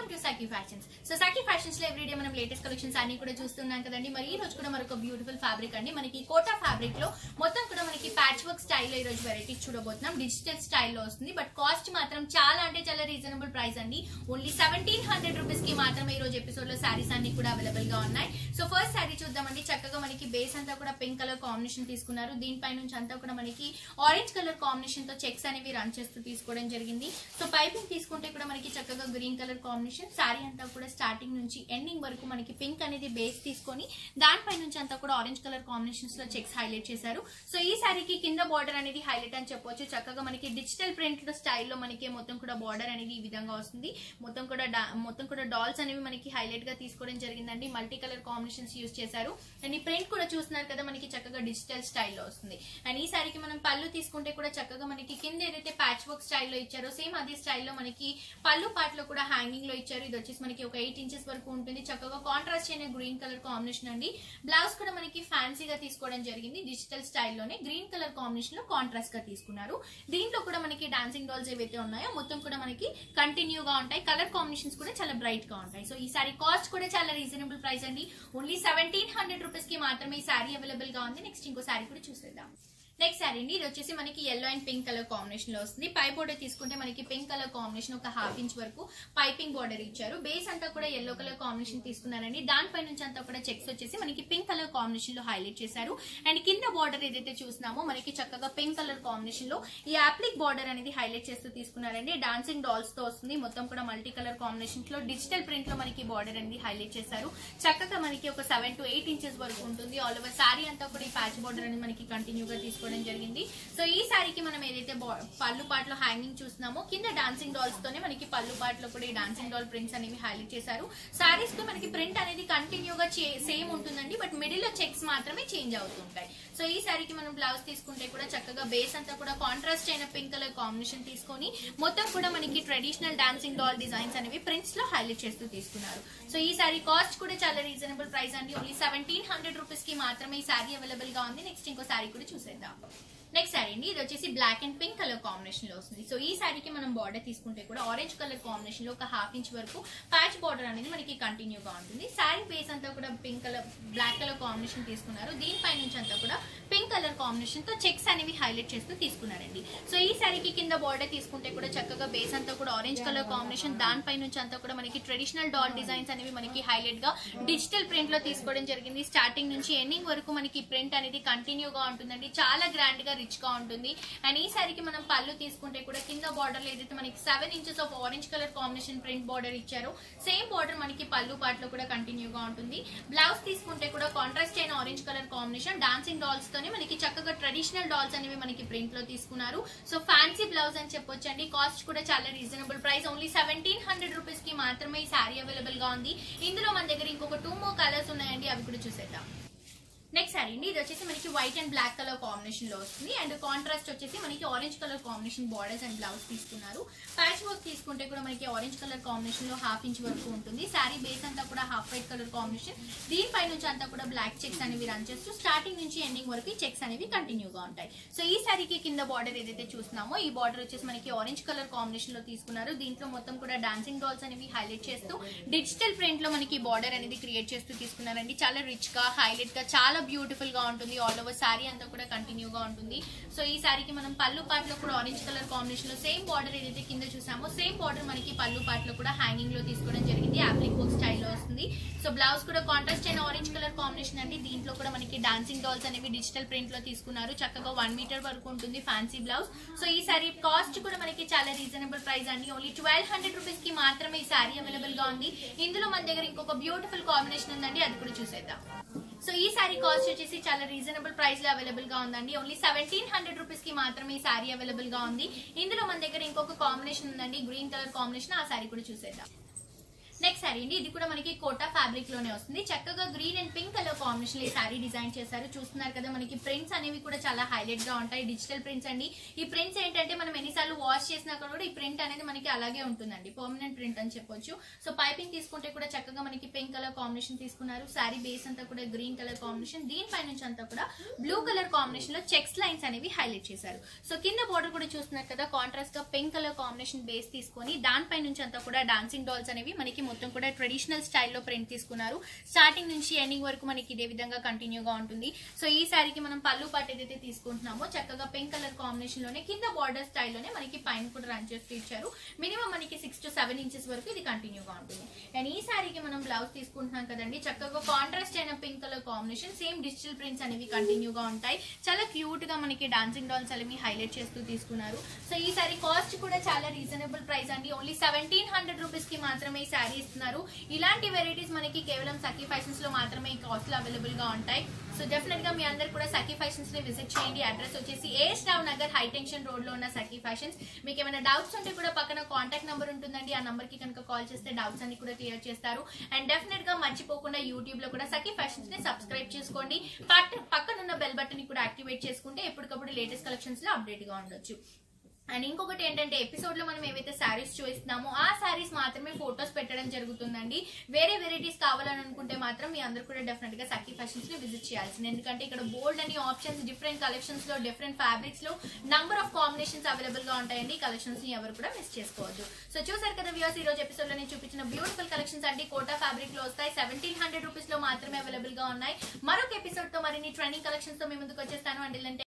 welcome to Sakhi fashions so Sakhi fashions లో everyday మనం latest collections అన్ని కూడా చూస్తున్నాం కదండి మరి ఈ రోజు కూడా మరొక బ్యూటిఫుల్ ఫ్యాబ్రిక్ అండి మనకి కోటా ఫ్యాబ్రిక్ లో మొత్తం కూడా మనకి ప్యాచ్ వర్క్ స్టైల్ లో ఈ రోజు వెరైటీ చూడబోతున్నాం డిజిటల్ స్టైల్లో వస్తుంది బట్ కాస్ట్ మాత్రం చాలా అంటే చాలా రీజనబుల్ ప్రైస్ అండి ఓన్లీ సెవెంటీన్ హండ్రెడ్ రూపీస్ కి మాత్రమే ఈ రోజు ఎపిసోడ్ లో శారీస్ అన్ని కూడా అవైలబుల్ గా ఉన్నాయి సో ఫస్ట్ శారీ చూద్దామండి చక్కగా మనకి బేస్ అంతా కూడా పింక్ కలర్ కాంబినేషన్ తీసుకున్నారు దీనిపై నుంచి అంతా కూడా మనకి ఆరెంజ్ కలర్ కాంబినేషన్ తో చెక్స్ అనేవి రన్ చేస్తూ తీసుకోవడం జరిగింది సో పైపింగ్ తీసుకుంటే కూడా మనకి చక్కగా గ్రీన్ కలర్ కాంబినేషన్ శారీ అంతా కూడా స్టార్టింగ్ నుంచి ఎండింగ్ వరకు మనకి పింక్ అనేది బేస్ తీసుకొని దానిపై నుంచి అంతా కూడా ఆరెంజ్ కలర్ కాంబినేషన్స్ లో చెక్స్ హైలైట్ చేశారు సో ఈ శారీకి కింద బార్డర్ అనేది హైలైట్ అని చెప్పొచ్చు చక్కగా మనకి డిజిటల్ ప్రింట్ స్టైల్లో మనకి మొత్తం కూడా బార్డర్ అనేది ఈ విధంగా వస్తుంది మొత్తం కూడా డా- మొత్తం కూడా డాల్స్ అనేవి మనకి హైలైట్ గా తీసుకోవడం జరిగిందండి మల్టీ కలర్ కాంబినేషన్స్ యూస్ చేశారు అండ్ ఈ ప్రింట్ కూడా చూస్తున్నారు కదా మనకి చక్కగా డిజిటల్ స్టైల్లో వస్తుంది అండ్ ఈ శారీకి మనం పళ్ళు తీసుకుంటే కూడా చక్కగా మనకి కింద ఏదైతే ప్యాచ్ వర్క్ స్టైల్లో ఇచ్చారో సేమ్ అదే స్టైల్లో మనకి పళ్ళు పార్ట్ లో కూడా హ్యాంగింగ్ లో ఇచ్చారు ఇది వచ్చేసి మనకి ఒక ఎయిట్ ఇంచెస్ వరకు ఉంటుంది చక్కగా కాంట్రాస్ట్ అయిన గ్రీన్ కలర్ కాంబినేషన్ అండి బ్లౌజ్ కూడా మనకి ఫ్యాన్సీగా తీసుకోవడం జరిగింది డిజిటల్ స్టైల్లోనే గ్రీన్ కలర్ కాంబినేషన్ లో కాంట్రాస్ట్ గా తీసుకున్నారు దీంట్లో కూడా మనకి డాన్సింగ్ డాల్స్ ఏవైతే ఉన్నాయో మొత్తం కూడా మనకి కంటిన్యూ గా ఉంటాయి కలర్ కాంబినేషన్స్ కూడా చాలా బ్రైట్ గా ఉంటాయి సో ఈ సారీ కాస్ట్ కూడా చాలా రీజనబుల్ ప్రైస్ అండి ఓన్లీ సెవెంటీన్ హండ్రెడ్ రూపీస్ కి మాత్రమే ఈ సారీ అవైలబుల్ గా ఉంది నెక్స్ట్ ఇంకో సారీ కూడా చూసేద్దాం నెక్స్ట్ సారీ అండి ఇది వచ్చేసి మనకి yellow and pink colour combination లో వస్తుంది పై బోర్డర్ తీసుకుంటే మనకి పింక్ కలర్ కాంబినేషన్ ఒక హాఫ్ ఇంచ్ వరకు పైపింగ్ బోర్డర్ ఇచ్చారు బేస్ అంతా కూడా ఎల్లో కలర్ కాంబినేషన్ తీసుకున్నారండి దానిపై నుంచి అంతా కూడా చెక్స్ వచ్చేసి మనకి పింక్ కలర్ కాంబినేషన్ లో హైలైట్ చేశారు అండ్ కింద బార్డర్ ఏదైతే చూస్తున్నామో మనకి చక్కగా పింక్ కలర్ కాంబినేషన్ లో ఈ యాప్లిక్ బార్డర్ అనేది హైలైట్ చేస్తూ తీసుకున్నారండి డాన్సింగ్ డాల్స్ తో వస్తుంది మొత్తం కూడా మల్టీ కలర్ కాంబినేషన్ లో డిజిటల్ ప్రింట్ లో మనకి బార్డర్ అనేది హైలైట్ చేశారు చక్కగా మనకి ఒక సెవెన్ టు ఎయిట్ ఇంచెస్ వరకు ఉంటుంది ఆల్ ఓవర్ సారీ అంతా కూడా ఈ ప్యాచ్ బార్డర్ అనేది మనకి కంటిన్యూగా తీసుకోవడం జరిగింది సో ఈ సారీకి మనం ఏదైతే బా- పళ్ళు పాటలో హ్యాంగింగ్ చూస్తున్నామో కింద డాన్సింగ్ డాల్స్ తోనే మనకి పళ్ళు పాటలో కూడా ఈ డాన్సింగ్ డాల్ ప్రింట్స్ అనేవి హైలైట్ చేశారు సారీస్ తో మనకి ప్రింట్ అనేది కంటిన్యూగా సేమ్ ఉంటుందండి బట్ మిడిల్ లో చెక్స్ మాత్రమే చేంజ్ అవుతుంటాయి సో ఈ సారీకి మనం బ్లౌజ్ తీసుకుంటే కూడా చక్కగా బేస్ అంతా కూడా కాంట్రాస్ట్ అయిన పింక్ కలర్ కాంబినేషన్ తీసుకొని మొత్తం కూడా మనకి ట్రెడిషనల్ డాన్సింగ్ డాల్ డిజైన్స్ అనేవి ప్రింట్స్ లో హైలైట్ చేస్తూ తీసుకున్నారు సో ఈ సారీ కాస్ట్ కూడా చాలా రీజనబుల్ ప్రైస్ అండి ఓన్లీ సెవెంటీన్ హండ్రెడ్ రూపీస్ కి మాత్రమే ఈ సారీ అవైలబుల్ గా ఉంది నెక్స్ట్ ఇంకో సారీ కూడా చూసేద్దాం నెక్స్ట్ సారీ అండి ఇది వచ్చేసి black and pink colour combination లో వస్తుంది సో ఈ సారీకి మనం బార్డర్ తీసుకుంటే కూడా ఆరెంజ్ కలర్ కాంబినేషన్ లో ఒక హాఫ్ ఇంచ్ వరకు ప్యాచ్ బార్డర్ అనేది మనకి కంటిన్యూ గా ఉంటుంది సారీ బేస్ అంతా కూడా pink colour black colour combination తీసుకున్నారు దీనిపై నుంచి అంతా కూడా పింక్ కలర్ కాంబినేషన్ తో చెక్స్ అనేవి హైలైట్ చేస్తూ తీసుకున్నారండి సో ఈ సారీకి కింద బార్డర్ తీసుకుంటే కూడా చక్కగా బేస్ అంతా కూడా ఆరెంజ్ కలర్ కాంబినేషన్ దానిపై నుంచి అంతా కూడా మనకి ట్రెడిషనల్ డాల్ డిజైన్స్ అనేవి మనకి హైలైట్ గా డిజిటల్ ప్రింట్ లో తీసుకోవడం జరిగింది స్టార్టింగ్ నుంచి ఎండింగ్ వరకు మనకి ప్రింట్ అనేది కంటిన్యూ గా ఉంటుందండి చాలా గ్రాండ్ గా రిచ్ గా ఉంటుంది అండ్ ఈ సారీకి మనం పళ్ళు తీసుకుంటే కూడా కింద బార్డర్ లో ఏదైతే మనకి seven inches of orange colour combination print border ఇచ్చారో సేమ్ బార్డర్ మనకి పళ్ళు పార్ట్ లో కూడా కంటిన్యూ గా ఉంటుంది బ్లౌజ్ తీసుకుంటే కూడా కాంట్రాస్ట్ అయిన orange colour combination dancing dolls తోనే మనకి చక్కగా ట్రెడిషనల్ డాల్స్ అనేవి మనకి ప్రింట్ లో తీసుకున్నారు సో ఫ్యాన్సీ బ్లౌజ్ అని చెప్పొచ్చండి కాస్ట్ కూడా చాలా reasonable price only seventeen hundred rupees కి మాత్రమే ఈ సారీ అవైలబుల్ గా ఉంది ఇందులో మన దగ్గర ఇంకొక టూ మోర్ కలర్స్ ఉన్నాయండి అవి కూడా చూసేద్దాం నెక్స్ట్ సారీ అండి ఇది వచ్చేసి మనకి white and black colour combination లో వస్తుంది అండ్ కాంట్రాస్ట్ వచ్చేసి మనకి orange colour combination borders and blouse తీసుకున్నారు ప్యాచ్ వర్క్ తీసుకుంటే కూడా మనకి ఆరెంజ్ కలర్ కాంబినేషన్ లో హాఫ్ ఇంచ్ వరకు ఉంటుంది సారీ బేస్ అంతా కూడా హాఫ్ వైట్ కలర్ కాంబినేషన్ దీనిపై నుంచి అంతా కూడా బ్లాక్ చెక్స్ అనేవి రన్ చేస్తూ స్టార్టింగ్ నుంచి ఎండింగ్ వరకు ఈ చెక్స్ అనేవి కంటిన్యూగా ఉంటాయి సో ఈ సారీకి కింద బార్డర్ ఏదైతే చూస్తున్నామో ఈ బార్డర్ వచ్చేసి మనకి ఆరెంజ్ కలర్ కాంబినేషన్ లో తీసుకున్నారు దీంట్లో మొత్తం కూడా డాన్సింగ్ డాల్స్ అనేవి హైలైట్ చేస్తూ డిజిటల్ ప్రింట్ లో మనకి బార్డర్ అనేది క్రియేట్ చేస్తూ తీసుకున్నారండి చాలా రిచ్ గా హైలైట్ గా చాలా బ్యూటిఫుల్ గా ఉంటుంది ఆల్ ఓవర్ సారీ అంతా కూడా కంటిన్యూ గా ఉంటుంది సో ఈ సారీకి మనం పళ్ళు పార్ట్ లో కూడా ఆరెంజ్ కలర్ కాంబినేషన్ లో సేమ్ బార్డర్ ఏదైతే కింద చూసామో సేమ్ బార్డర్ మనకి పళ్ళు పార్ట్ లో కూడా హ్యాంగింగ్ లో తీసుకోవడం జరిగింది యాప్లిక్ బుక్ స్టైల్లో వస్తుంది సో బ్లౌజ్ కూడా కాంట్రాస్ట్ అయిన ఆరెంజ్ కలర్ కాంబినేషన్ అండి దీంట్లో కూడా మనకి డాన్సింగ్ డాల్స్ అనేవి డిజిటల్ ప్రింట్ లో తీసుకున్నారు చక్కగా వన్ మీటర్ వరకు ఉంటుంది ఫ్యాన్సీ బ్లౌజ్ సో ఈ సారీ కాస్ట్ కూడా మనకి చాలా రీజనబుల్ ప్రైస్ అండి ఓన్లీ ట్వెల్వ్ హండ్రెడ్ రూపీస్ కి మాత్రమే ఈ సారీ అవైలబుల్ గా ఉంది ఇందులో మన దగ్గర ఇంకొక బ్యూటిఫుల్ కాంబినేషన్ ఉందండి అది కూడా చూసేద్దాం సో ఈ సారీ కాస్ట్ వచ్చేసి చాలా రీజనబుల్ ప్రైస్ లో అవైలబుల్ గా ఉందండి ఓన్లీ సెవెంటీన్ హండ్రెడ్ రూపీస్ కి మాత్రమే ఈ సారీ అవైలబుల్ గా ఉంది ఇందులో మన దగ్గర ఇంకొక కాంబినేషన్ ఉందండి గ్రీన్ కలర్ కాంబినేషన్ ఆ సారీ కూడా చూసేద్దాం నెక్స్ట్ శారీ అండి ఇది కూడా మనకి కోటా ఫ్యాబ్రిక్ లోనే వస్తుంది చక్కగా green and pink colour combination ఈ శారీ డిజైన్ చేశారు చూస్తున్నారు కదా మనకి ప్రింట్స్ అనేవి కూడా చాలా హైలైట్ గా ఉంటాయి డిజిటల్ ప్రింట్స్ అండి ఈ ప్రింట్స్ ఏంటంటే మనం ఎన్నిసార్లు వాష్ చేసినా కూడా ఈ ప్రింట్ అనేది మనకి అలాగే ఉంటుందండి పర్మనెంట్ ప్రింట్ అని చెప్పొచ్చు సో పైపింగ్ తీసుకుంటే కూడా చక్కగా మనకి పింక్ కలర్ కాంబినేషన్ తీసుకున్నారు శారీ బేస్ అంతా కూడా గ్రీన్ కలర్ కాంబినేషన్ దీనిపై నుంచి అంతా కూడా బ్లూ కలర్ కాంబినేషన్ లో చెక్స్ లైన్స్ అనేవి హైలైట్ చేశారు సో కింద బోర్డర్ కూడా చూస్తున్నారు కదా కాంట్రాస్ట్ గా పింక్ కలర్ కాంబినేషన్ బేస్ తీసుకొని దానిపై నుంచి అంతా కూడా డాన్సింగ్ డాల్స్ అనేవి మనకి మొత్తం కూడా ట్రెడిషనల్ స్టైల్లో ప్రింట్ తీసుకున్నారు స్టార్టింగ్ నుంచి ఎండింగ్ వరకు మనకి ఇదే విధంగా కంటిన్యూగా ఉంటుంది సో ఈ శారీకి మనం పళ్ళు పాటు ఏదైతే తీసుకుంటున్నామో చక్కగా పింక్ కలర్ కాంబినేషన్ లోనే కింద బార్డర్ స్టైల్లోనే మనకి పైన కూడా రన్ చేస్తూ ఇచ్చారు మినిమం మనకి సిక్స్ టు సెవెన్ ఇంచెస్ వరకు ఇది కంటిన్యూగా ఉంటుంది అండ్ ఈ శారీకి మనం బ్లౌజ్ తీసుకుంటున్నాం కదండి చక్కగా కాంట్రాస్ట్ అయిన pink colour combination same digital prints అనేవి కంటిన్యూగా ఉంటాయి చాలా క్యూట్ గా మనకి డాన్సింగ్ డాల్స్ అనేవి హైలైట్ చేస్తూ తీసుకున్నారు సో ఈ శారీ కాస్ట్ కూడా చాలా రీజనబుల్ ప్రైస్ అండి ఓన్లీ సెవెంటీన్ హండ్రెడ్ రూపీస్ కి మాత్రమే ఈ శారీ ఇస్తున్నారు ఇలాంటి వెరైటీస్ మనకి కేవలం సఖీ ఫ్యాషన్స్ లో మాత్రమే ఈ కాస్ట్ లో అవైలబుల్ గా ఉంటాయి సో డెఫినెట్ గా మీ అందరు కూడా సఖీ ఫ్యాషన్స్ ని విజిట్ చేయండి అడ్రస్ వచ్చేసి A Rao Nagar high tension road లో ఉన్న సఖీ ఫ్యాషన్స్ మీకు ఏమైనా డౌట్స్ ఉంటే కూడా పక్కన కాంటాక్ట్ నెంబర్ ఉంటుందండి ఆ నంబర్ కి కనుక కాల్ చేస్తే డౌట్స్ అన్ని కూడా క్లియర్ చేస్తారు అండ్ డెఫినెట్ గా మర్చిపోకుండా యూట్యూబ్ లో కూడా సఖీ ఫ్యాషన్స్ ని సబ్స్క్రైబ్ చేసుకోండి పట్- పక్కనున్న బెల్ బటన్ ని కూడా యాక్టివేట్ చేసుకుంటే ఎప్పటికప్పుడు లేటెస్ట్ కలెక్షన్స్ లో అప్డేట్ గా ఉండొచ్చు అండ్ ఇంకొకటి ఏంటంటే ఎపిసోడ్ లో మనం ఏవైతే శారీస్ చూపిస్తున్నామో ఆ శారీస్ మాత్రమే ఫొటోస్ పెట్టడం జరుగుతుందండి వేరే వెరైటీస్ కావాలని అనుకుంటే మాత్రం మీ అందరు కూడా డెఫినెట్ గా సఖీ ఫ్యాషన్స్ ని విజిట్ చేయాల్సింది ఎందుకంటే ఇక్కడ బోల్డ్ అని ఆప్షన్స్ డిఫరెంట్ కలెక్షన్స్ లో డిఫరెంట్ ఫ్యాబ్రిక్స్ లో నంబర్ ఆఫ్ కాంబినేషన్స్ అవైలబుల్ గా ఉంటాయండి కలెక్షన్స్ ని ఎవరు కూడా మిస్ చేసుకోవద్దు సో చూసారు కదా వ్యూస్ ఈ రోజు ఎపిసోడ్ లో నేను చూపించిన బ్యూటిఫుల్ కలెక్షన్స్ అండి కోటా ఫ్యాబ్రిక్ లో వస్తాయి సెవెంటీన్ హండ్రెడ్ రూపీస్ లో మాత్రమే అవైలబుల్ గా ఉన్నాయి మరొక ఎపిసోడ్ తో మరిన్ని ట్రెండింగ్ కలెక్షన్స్ తో మీ ముందుకు వచ్చేస్తాను అండి